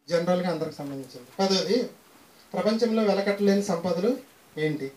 జనరల్గా అందరికి సంబంధించింది పదోది ప్రపంచంలో వెలకట్టలేని సంపదలు ఏంటి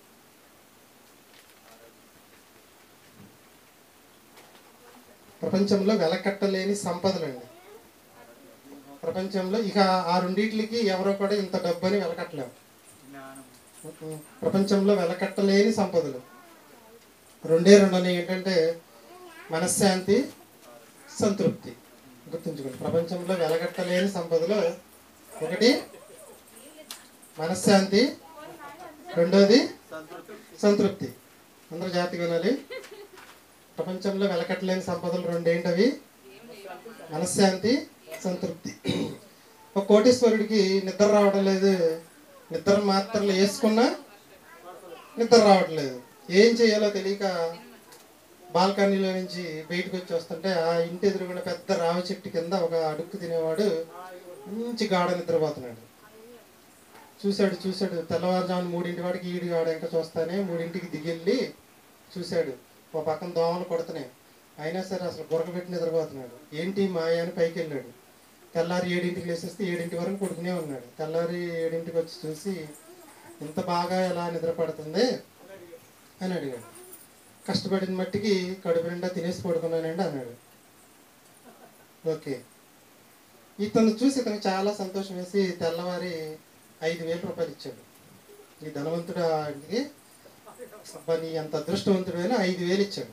ప్రపంచంలో వెలకట్టలేని సంపదలండి ప్రపంచంలో ఇక ఆ రెండిట్లకి ఎవరో కూడా ఇంత డబ్బని వెలకట్టలేము ప్రపంచంలో వెలకట్టలేని సంపదలు రెండే రెండు అనేవి ఏంటంటే మనశ్శాంతి సంతృప్తి గుర్తుంచుకోండి ప్రపంచంలో వెలగట్టలేని సంపదలు ఒకటి మనశ్శాంతి రెండోది సంతృప్తి అందరూ జాగ్రత్తగా వినాలి ప్రపంచంలో వెలకట్టలేని సంపదలు రెండేంటవి మనశ్శాంతి సంతృప్తి ఒక కోటీశ్వరుడికి నిద్ర రావడం లేదు నిద్ర మాత్రలు వేసుకున్నా నిద్ర రావట్లేదు ఏం చేయాలో తెలియక బాల్కనీలో నుంచి బయటకు వచ్చి వస్తుంటే ఆ ఇంటి ఎదురుగుండా పెద్ద రావి చెట్టు కింద ఒక అడుక్కు తినేవాడు మంచి గాఢ నిద్రపోతున్నాడు చూశాడు చూశాడు తెల్లవారుజామున మూడింటి వాడికి ఈడు గాడ ఇంకా చూస్తానే మూడింటికి దిగెళ్ళి చూశాడు ఓ పక్కన దోమలు కొడుతున్నాయి అయినా సరే అసలు గురక పెట్టి నిద్రపోతున్నాడు ఏంటి మాయ అని పైకి వెళ్ళాడు తెల్లారి ఏడింటికి లేసేస్తే ఏడింటి వరకు పడుకునే ఉన్నాడు తెల్లారి ఏడింటికి వచ్చి చూసి ఇంత బాగా ఎలా నిద్ర పడుతుంది అని అడిగాడు కష్టపడిన మట్టికి కడుపు నిండా తినేసి పడుకున్నానండి అన్నాడు ఓకే ఇతను చూసి ఇతనికి చాలా సంతోషం వేసి తెల్లవారి ఐదు వేల రూపాయలు ఇచ్చాడు ఈ ధనవంతుడు ఆయనకి అబ్బా నీ అంత అదృష్టవంతుడు అని ఐదు వేలు ఇచ్చాడు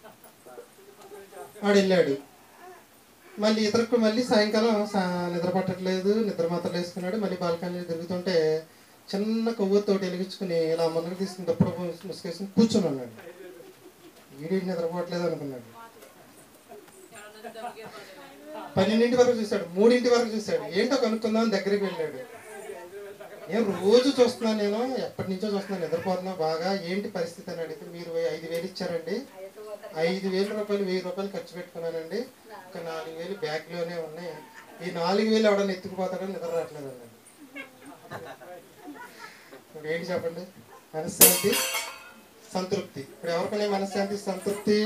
వాడు వెళ్ళాడు మళ్ళీ ఇతరకు మళ్ళీ సాయంకాలం సా- నిద్ర పట్టట్లేదు నిద్ర మాత్రలు వేసుకున్నాడు మళ్ళీ బాల్కనీ తిరుగుతుంటే చిన్న కొవ్వొత్తోటి వెలిగించుకుని ఇలా మునగ తీసుకుని తప్పుడు ముసుకేసుకుని కూర్చొని ఉన్నాడు వీడి నిద్రపోవట్లేదు అనుకున్నాడు పన్నెండింటి వరకు చూశాడు మూడింటి వరకు చూశాడు ఏంటో కనుక్కుందాం దగ్గరికి వెళ్ళాడు నేను రోజు చూస్తున్నాను నేను ఎప్పటి నుంచో చూస్తున్నాను నిద్రపోతున్నా బాగా ఏంటి పరిస్థితి అని అడిగితే మీరు ఐదు వేలు ఇచ్చారండి ఐదు వేల రూపాయలు వెయ్యి రూపాయలు ఖర్చు పెట్టుకున్నానండి ఒక నాలుగు వేలు బ్యాగ్లోనే ఉన్నాయి ఈ నాలుగు వేలు ఎవడన్నా ఎత్తుకుపోతాడని నిద్ర రావట్లేదు అన్నాడు ఇప్పుడు ఏంటి చెప్పండి మనశ్శాంతి సంతృప్తి ఇప్పుడు ఎవరికైనా మనశ్శాంతి సంతృప్తి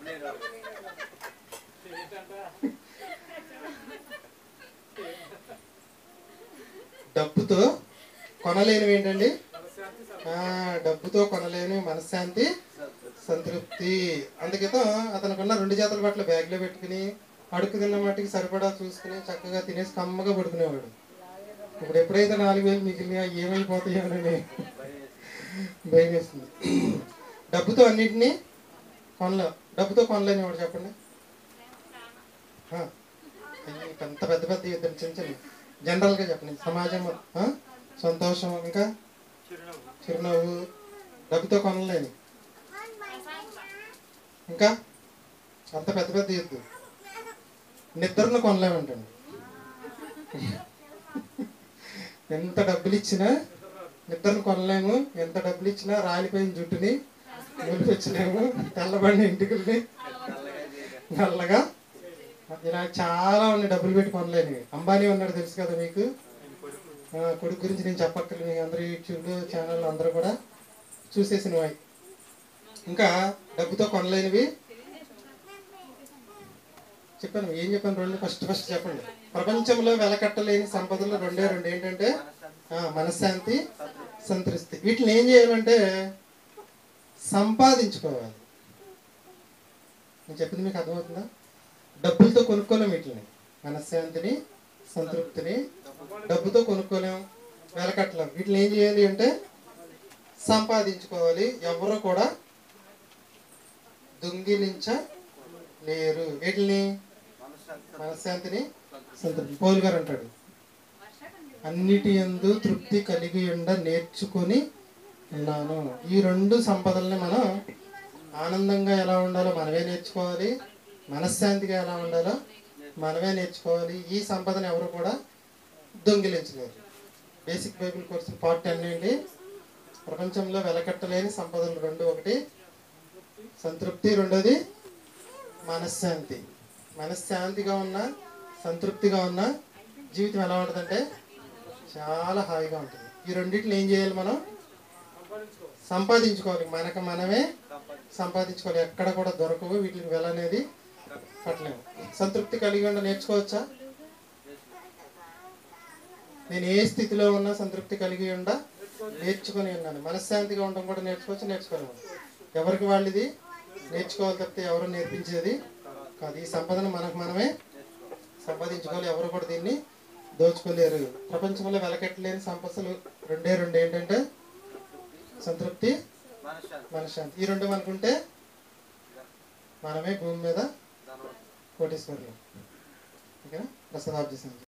డబ్బుతో కొనలేనివి ఏంటండి ఆ, డబ్బుతో కొనలేని మనశ్శాంతి సంతృప్తి అందుకేతో అతనుకున్న రెండు చేతుల బట్టలు బ్యాగ్లో పెట్టుకుని అడుగు తిన్న మట్టికి సరిపడా చూసుకుని చక్కగా తినేసి కమ్మగా పడుకునేవాడు ఇప్పుడు ఎప్పుడైతే నాలుగు వేలు మిగిలినా ఏమైపోతాయోనని భయం వేస్తుంది డబ్బుతో అన్నిటినీ కొనలే డబ్బుతో కొనలేని వాడు చెప్పండి ఆ, అయ్యి, అంత పెద్ద పెద్ద ఇద్దరు చిన్న చిన్న జనరల్గా చెప్పండి సమాజం ఆ? సంతోషం ఇంకా చిరునవ్వు డబ్బుతో కొనలేని ఇంకా అంత పెద్ద పెద్ద ఎద్దు నిద్రను కొనలేమంటండి ఎంత డబ్బులు ఇచ్చినా నిద్రను కొనలేము ఎంత డబ్బులు ఇచ్చినా రాలిపోయిన జుట్టుని నిలిపించలేము తెల్లబడిన ఇంటికి నల్లగా ఇలా చాలా ఉన్నాయి డబ్బులు పెట్టి కొనలేనివి అంబానీ ఉన్నాడు తెలుసు కదా మీకు ఆ, కొడుకు గురించి నేను చెప్పక్కర్లేదు మీకు అందరూ యూట్యూబ్ ఛానల్ అందరూ కూడా చూసేసినవి ఇంకా డబ్బుతో కొనలేనివి చెప్పాను ఏం చెప్పాను రెండు ఫస్ట్ ఫస్ట్ చెప్పండి ప్రపంచంలో వెలకట్టలేని సంపదలు రెండే రెండు ఏంటంటే ఆ, మనశ్శాంతి సంతృప్తి వీటిని ఏం చేయాలంటే సంపాదించుకోవాలి నేను చెప్పింది మీకు అర్థమవుతుందా డబ్బులతో కొనుక్కోలేం వీటిని మనశ్శాంతిని సంతృప్తిని డబ్బుతో కొనుక్కోలేం వెలకట్టలేం వీటిని ఏం చేయాలి అంటే సంపాదించుకోవాలి ఎవరు కూడా దొంగిలించ లేరు వీటిని మనశ్శాంతిని సంతృప్తి పౌలు గారు అంటాడు అన్నిటి యందు తృప్తి కలిగి ఉండ నేర్చుకొని ఉన్నాను ఈ రెండు సంపదల్ని మనం ఆనందంగా ఎలా ఉండాలో మనమే నేర్చుకోవాలి మనశ్శాంతిగా ఎలా ఉండాలో మనమే నేర్చుకోవాలి ఈ సంపదను ఎవరు కూడా దొంగిలించలేరు basic Bible course part ten అండి ప్రపంచంలో వెలకట్టలేని సంపదలు రెండు ఒకటి సంతృప్తి రెండోది మనశ్శాంతి మనశ్శాంతిగా ఉన్న సంతృప్తిగా ఉన్న జీవితం ఎలా ఉంటుందంటే చాలా హాయిగా ఉంటుంది ఈ రెండింటిని ఏం చేయాలి మనం సంపాదించుకోవాలి మనకు మనమే సంపాదించుకోవాలి ఎక్కడ కూడా దొరకవు వీటికి వెళ్ళనేది పట్టలేము సంతృప్తి కలిగి ఉండ నేర్చుకోవచ్చా నేను ఏ స్థితిలో ఉన్నా సంతృప్తి కలిగి ఉండ నేర్చుకొని ఉన్నాను మనశ్శాంతిగా ఉండడం కూడా నేర్చుకోవచ్చు నేర్చుకొని ఎవరికి వాళ్ళది నేర్చుకోవాలి తప్పితే ఎవరు నేర్పించేది కాదు ఈ సంపదను మనకు మనమే సంపాదించుకోవాలి ఎవరు కూడా దీన్ని దోచుకోలేరు ప్రపంచంలో వెలకెట్టలేని సంపదలు రెండే రెండు ఏంటంటే సంతృప్తి మనశ్శాంతి మనశ్శాంతి ఈ రెండు మనకుంటే మనమే భూమి మీద ధనవంతుడు కోటేశ్వరులు ఓకేనా ప్రసాద్ ఆఫ్ చేసాను